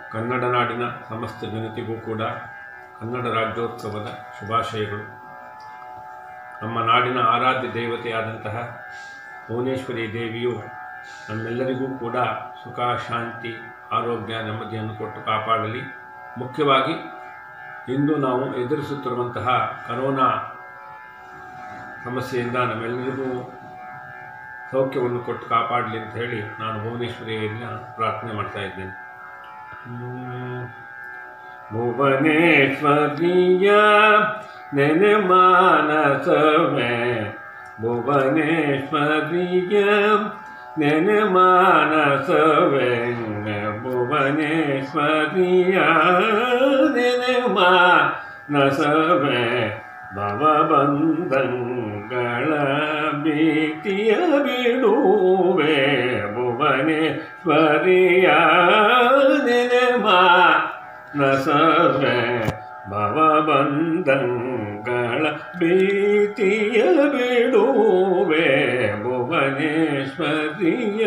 ಕನ್ನಡ ನಾಡಿನ ಸಮಸ್ತ ಜನತೆಗೂ ಕೂಡ ಕನ್ನಡ ರಾಜ್ಯೋತ್ಸವದ ಶುಭಾಶಯಗಳು ನಮ್ಮ ನಾಡಿನ ಆರಾಧ್ಯ ದೇವತೆಯಾದಂತಹ ಭುವನೇಶ್ವರಿ ದೇವಿಯು ನಮ್ಮೆಲ್ಲರಿಗೂ ಕೂಡ ಸುಖ ಶಾಂತಿ ಆರೋಗ್ಯ ನೆಮ್ಮದಿಯನ್ನು ಕೊಟ್ಟು ಕಾಪಾಡಲಿ ಮುಖ್ಯವಾಗಿ ಇಂದು ನಾವು ಎದುರಿಸುತ್ತಿರುವಂತಹ ಕರೋನಾ ಸಮಸ್ಯೆಯಿಂದ ನಮ್ಮೆಲ್ಲರಿಗೂ ಸೌಖ್ಯವನ್ನು ಕೊಟ್ಟು ಕಾಪಾಡಲಿ ಅಂತ ಹೇಳಿ ನಾನು ಭುವನೇಶ್ವರಿಯನ್ನ ಪ್ರಾರ್ಥನೆ ಮಾಡ್ತಾ ಇದ್ದೇನೆ ಹ್ಮ್. ಭುವನೇಶ್ವರಿಯ ನೆನೆ ಮಾನಸವೇ ಭುವನೇಶ್ವರಿಯ ನೆನೆ ಮಾನಸವೇ ಭುವನೇಶ್ವರಿಯ ನೆನೆ ಮಾನಸವೇ ಭವಬಂಧಗಳ ಭೀತಿಯ ಬಿಡುವೆ ಭುವನೇಶ್ವರಿಯ ನೆನೆ ಮಾನಸವೇ ಭವಬಂಧಗಳ ಭೀತಿಯ ಬಿಡುವೆ ಭುವನೇಶ್ವರಿಯ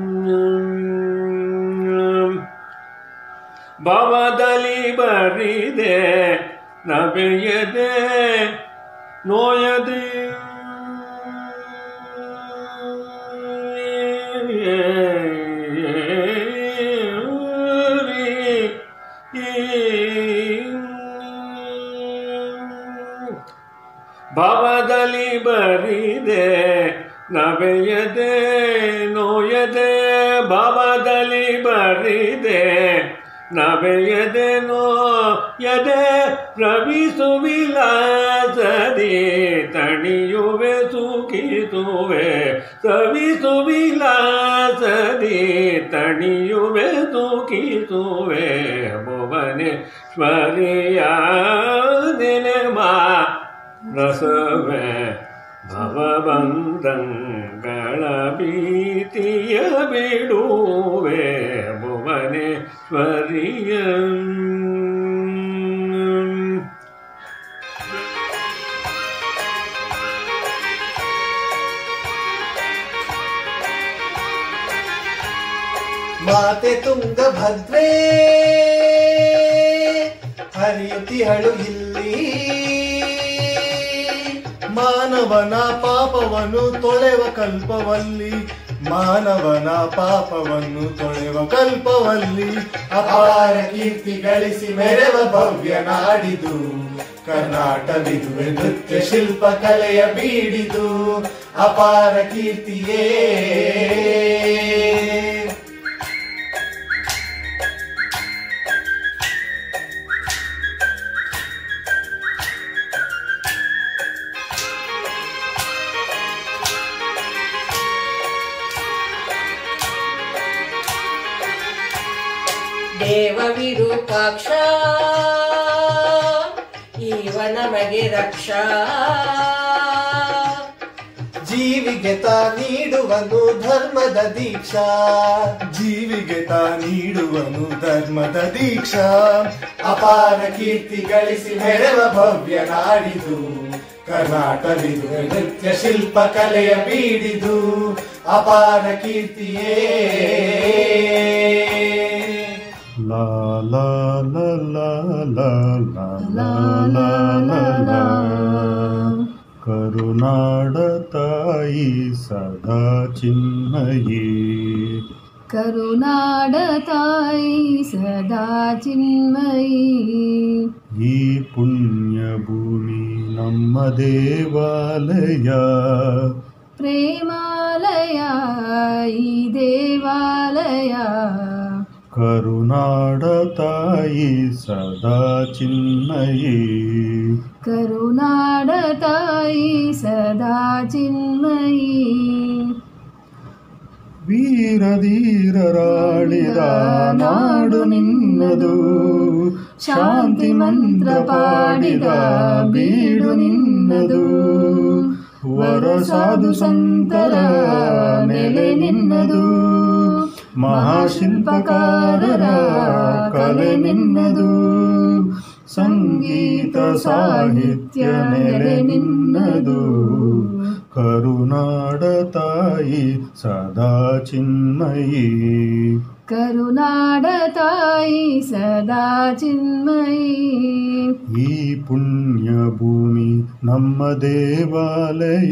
ಭವದಲ್ಲಿ ಬರಿದೆ ನವೆಯದೆ ನೋಯದೆ ಭವದಲ್ಲಿ ಬರಿದೆ ನವೆಯದೆ ನೋಯದೆ ಭವದಲ್ಲಿ ಬರಿದೆ ನವೆಯದೆ ನೋಯದೆ ರವಿಸುವಿಲಾಸದಿ ತಣಿಯುವೆ ಸುಖಿಸುವೆ ಸವಿಸುವಿಲಾಸದಿ ತಣಿಯುವೆ ಸುಖಿಸುವೆ ಭುವನೇಶ್ವರಿಯ ನೆನೆಮಾ ರಸವೇ ಭವಬಂಧಗಳ ಭೀತಿಯ ಬಿಡುವೆ ಭುವನೇಶ್ವರಿಯ ಮಾತೆ ತುಂಗಭದ್ರೇ ಹರಿಯುತ್ತಿಹಳು ಇಲ್ಲಿ ಮಾನವನ ಪಾಪವನ್ನು ತೊಳೆವ ಕಲ್ಪವಲ್ಲಿ ಮಾನವನ ಪಾಪವನ್ನು ತೊಳೆವ ಕಲ್ಪವಲ್ಲಿ ಅಪಾರ ಕೀರ್ತಿ ಗಳಿಸಿ ಮೆರೆವ ಭವ್ಯ ನಾಡಿದು ಕರ್ನಾಟವಿದುವೆ ನೃತ್ಯ ಶಿಲ್ಪ ಕಲೆಯ ಬೀಡಿದು ಅಪಾರ ಕೀರ್ತಿಯೇ ದೇವ ವಿರೂಪಾಕ್ಷ ಈವ ನಮಗೆ ರಕ್ಷಾ ಜೀವಿಗೆ ತಾ ನೀಡುವನು ಧರ್ಮದ ದೀಕ್ಷಾ ಜೀವಿಗೆ ತಾ ನೀಡುವನು ಧರ್ಮದ ದೀಕ್ಷಾ ಅಪಾರ ಕೀರ್ತಿ ಗಳಿಸಿ ಮೆರೆವ ಭವ್ಯ ನಾಡಿದು ಕರ್ನಾಟವಿದು ನೃತ್ಯ ಶಿಲ್ಪ ಕಲೆಯ ಬೀಡಿದು ಅಪಾರ ಕೀರ್ತಿಯೇ La la la la la la la la la la ಕರುನಾಡ ತಾಯಿ ಸದಾ ಚಿನ್ಮಯಿ ಕರುನಾಡ ತಾಯಿ ಸದಾ ಚಿನ್ಮಯಿ ಈ ಪುಣ್ಯ ಭೂಮಿ ನಮ್ಮ ದೇವಾಲಯ ಪ್ರೇಮಾಲಯ ಈ ದೇವಾಲಯ ಕರುನಾಡ ತಾಯಿ ಸದಾ ಚಿನ್ಮಯಿ ಕರುನಾಡ ತಾಯಿ ಸದಾ ಚಿನ್ಮಯಿ ವೀರಧೀರರಾಳಿದ ನಾಡು ನಿನ್ನದು ಶಾಂತಿ ಮಂತ್ರ ಪಾಡಿದ ಬೀಡು ನಿನ್ನದು ವರ ಸಾಧು ಸಂತರ ನೆಲೆ ನಿನ್ನದು ಮಹಾಶಿಲ್ಪಕಾರರ ಕಲೆ ನಿನ್ನದು ಸಂಗೀತ ಸಾಹಿತ್ಯ ನೆಲೆ ನಿನ್ನದು ಕರುನಾಡ ತಾಯಿ ಸದಾ ಚಿನ್ಮಯಿ ಕರುನಾಡ ತಾಯಿ ಸದಾ ಚಿನ್ಮಯಿ ಈ ಪುಣ್ಯ ಭೂಮಿ ನಮ್ಮ ದೇವಾಲಯ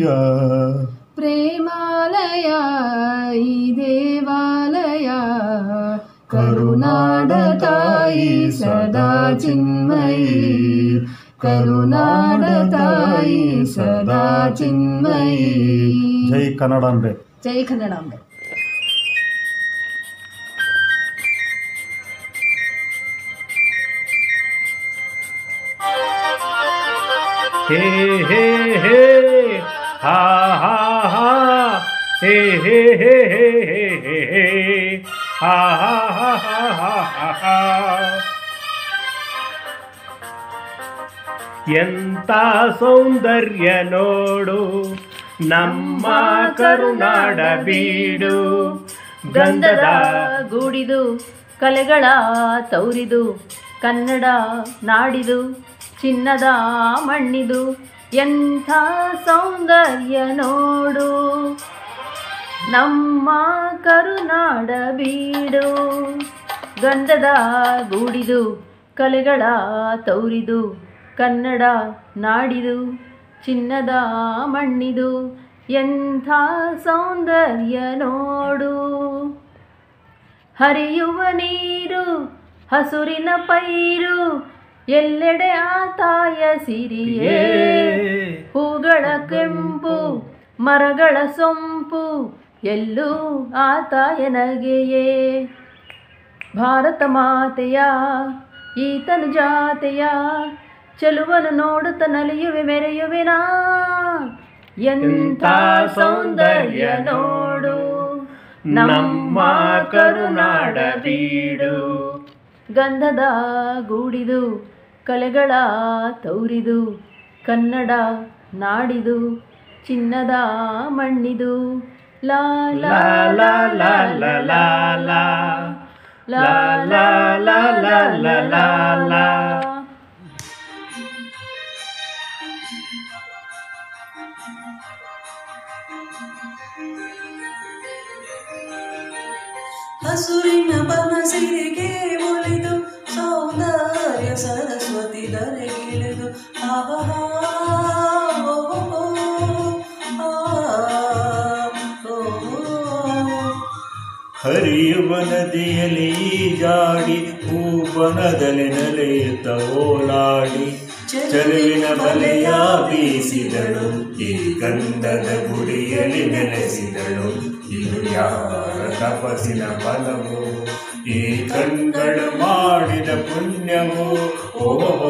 ಪ್ರೇಮಾಲಯ ಈ ದೇವಾಲಯ ಕರುನಾಡ ತಾಯಿ ಸದಾ ಚಿನ್ಮಯಿ ಕರುನಾಡ ತಾಯಿ ಸದಾ ಚಿನ್ಮಯಿ ಜೈ ಕನ್ನಡಾಂಬೆ ಜೈ ಕನ್ನಡಾಂಬೆ ಹೇ ಹೇ ಹೇ ಹಾ ಹಾ ಹಾ ಹೇ ಹೇ ಹೇ ಹೇ ಹೇ ಹೇ ಹೇ ಹಾ ಹಾ ಹಾ ಹಾ ಹಾ ಹಾ ಹಾ ಎಂತ ಸೌಂದರ್ಯ ನೋಡು ನಮ್ಮ ಕರುನಾಡ ಬೀಡು ಗಂಧದ ಗೂಡಿದು ಕಲೆಗಳ ತೌರಿದು ಕನ್ನಡ ನಾಡಿದು ಚಿನ್ನದ ಮಣ್ಣಿದು ಎಂಥ ಸೌಂದರ್ಯ ನೋಡು ನಮ್ಮ ಕರುನಾಡ ಬೀಡು ಗಂಧದ ಗೂಡಿದು ಕಲೆಗಳ ತೌರಿದು ಕನ್ನಡ ನಾಡಿದು ಚಿನ್ನದ ಮಣ್ಣಿದು ಎಂಥ ಸೌಂದರ್ಯ ನೋಡು ಹರಿಯುವ ನೀರು ಹಸುರಿನ ಪೈರು ಎಲ್ಲೆಡೆ ಆತಾಯ ಸಿರಿಯೇ ಹೂಗಳ ಕೆಂಪು ಮರಗಳ ಸೊಂಪು ಎಲ್ಲೂ ಆತಾಯ ನಗೆಯೇ ಭಾರತ ಮಾತೆಯ ಈತನು ಜಾತೆಯ ಚೆಲುವನು ನೋಡುತ್ತ ನಲಿಯುವೆ ಮೆರೆಯುವೆನಾ ಎಂಥ ಸೌಂದರ್ಯ ನೋಡು ನಮ್ಮ ಕರುನಾಡ ಬೀಡು ಗಂಧದ ಗೂಡಿದು ಕಲೆಗಳ ತೌರಿದು ಕನ್ನಡ ನಾಡಿದು ಚಿನ್ನದ ಮಣ್ಣಿದು ಲಾ ಲಾ ಲಾ ಲಾ ಲಾ ಲಾ ಲಾ ಲಾ ಲಾ ಲಾ ಲಾ ಲಾ ಲಾ ಲಾ ಹಸುರಿನ ಬನಸಿರಿಗೆ ಒಲಿದು ಸೌಂದರ್ಯ ಸರಸ್ವತಿ ಧರೆಗಿಳಿದು ಆಹಾ ಓ, ಓ, ಆ, ಓ, ಓ. ಹರಿಯುವ ನದಿಯಲ್ಲಿ ಜಾಡಿ ಹೂವನದಲ್ಲಿ ನೆಲೆಯುತ್ತ ಓಲಾಡಿ ಚೆಲುವಿನ ಬಲೆಯ ಬೀಸಿದಳು ಈ ಗಂಧದ ಗುಡಿಯಲ್ಲಿ ನೆಲೆಸಿದಳು ಇದು ಯಾರ ತಪಸ್ಸಿನ ಫಲವು ಈ ಕಣ್ಗಳು ಮಾಡಿದ ಪುಣ್ಯವು ಓಹೋ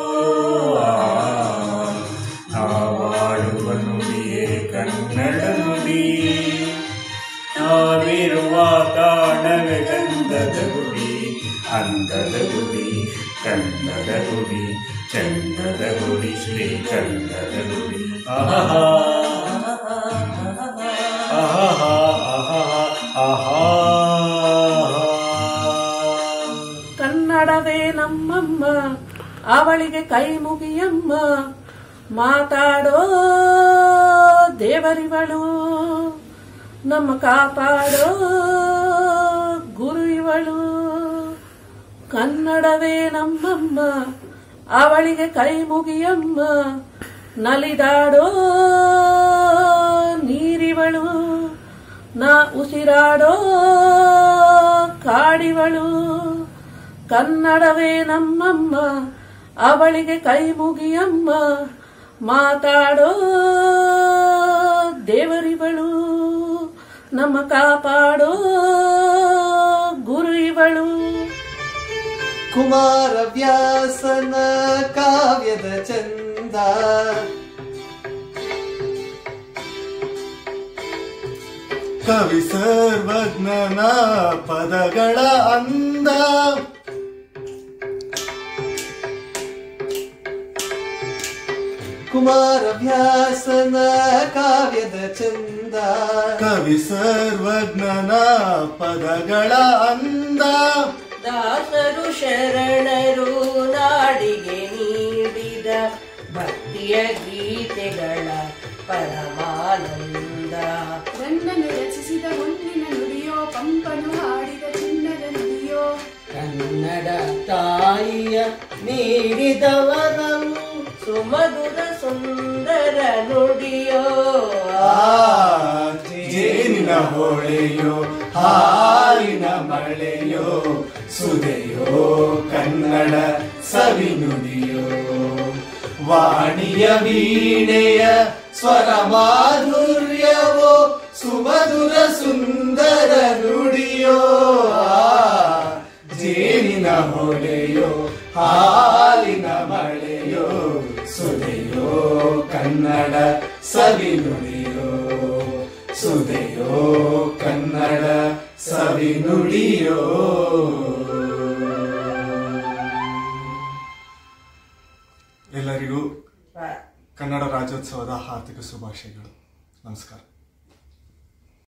ನಾವಾಡುವ ನುಡಿಯೇ ಕನ್ನಡ ನುಡಿ ನಾವಿರುವ ತಾಣವೇ ಗಂಧದ ಗುಡಿ ಅಂದದ ಗುಡಿ ಕನ್ನಡ ಗುಡಿ ಚಂದದ ಗುಡಿ ಶ್ರೀ ಕನ್ನಡ ಗುಡಿ ಆಹಾ ಆಹಾ ಆಹಾ ಆಹಾ ಕನ್ನಡವೇ ನಮ್ಮಮ್ಮ ಅವಳಿಗೆ ಕೈ ಮುಗಿಯಮ್ಮ ಮಾತಾಡೋ ದೇವರಿವಳು ನಮ್ಮ ಕಾಪಾಡೋ ಗುರು ಇವಳು ಕನ್ನಡವೇ ನಮ್ಮಮ್ಮ ಅವಳಿಗೆ ಕೈ ಮುಗಿಯಮ್ಮ ನಲಿದಾಡೋ ನೀರಿವಳು ನಾ ಉಸಿರಾಡೋ ಕಾಡಿವಳು ಕನ್ನಡವೇ ನಮ್ಮಮ್ಮ ಅವಳಿಗೆ ಕೈ ಮುಗಿಯಮ್ಮ ಮಾತಾಡೋ ದೇವರಿವಳು ನಮ್ಮ ಕಾಪಾಡೋ ಗುರು ಇವಳು ಕುಮಾರ ವ್ಯಾಸನ ಕಾವ್ಯದ ಚಂದ ಕವಿ ಸರ್ವಜ್ಞನ ಪದಗಳ ಅಂದ ಕುಮಾರ ವ್ಯಾಸನ ಕಾವ್ಯದ ಚಂದ ಕವಿ ಸರ್ವಜ್ಞನ ಪದಗಳ ಅಂದ ದಾಸರು ಶರಣರು ನಾಡಿಗೆ ನೀಡಿದ ಭಕ್ತಿಯ ಗೀತೆಗಳ ಪರಮಾನಂದ ರನ್ನನು ರಚಿಸಿದ ಹೊನ್ನಿನ ನುಡಿಯೋ ಪಂಪನು ಹಾಡಿದ ಚಿನ್ನದ ನುಡಿಯೋ ಕನ್ನಡ ತಾಯಿಯ ನೀಡಿದವರವು ಸುಮಧುರ ಸುಂದರ ನುಡಿಯೋ ಆ ಜೇನಿನ ಹೊಳೆಯೋ ಹಾಲಿನ ಮಳೆಯೋ ಸುದೆಯೋ ಕನ್ನಡ ಸವಿ ನುಡಿಯೋ ವಾಣಿಯ ವೀಣೆಯ ಸ್ವರ ಮಾಧುರ್ಯವೋ ಸುಮಧುರ ಸುಂದರ ನುಡಿಯೋ ಆ ಜೇನಿನ ಹೊಳೆಯೋ ಹಾಲಿನ ಮಳೆಯೋ ಸುದೆಯೋ ಕನ್ನಡ ಸವಿ ನುಡಿಯೋ ಸುದೆಯೋ ಕನ್ನಡ ಸವಿ ನುಡಿಯೋ ಎಲ್ಲರಿಗೂ ಕನ್ನಡ ರಾಜ್ಯೋತ್ಸವದ ಹಾರ್ದಿಕ ಶುಭಾಶಯಗಳು ನಮಸ್ಕಾರ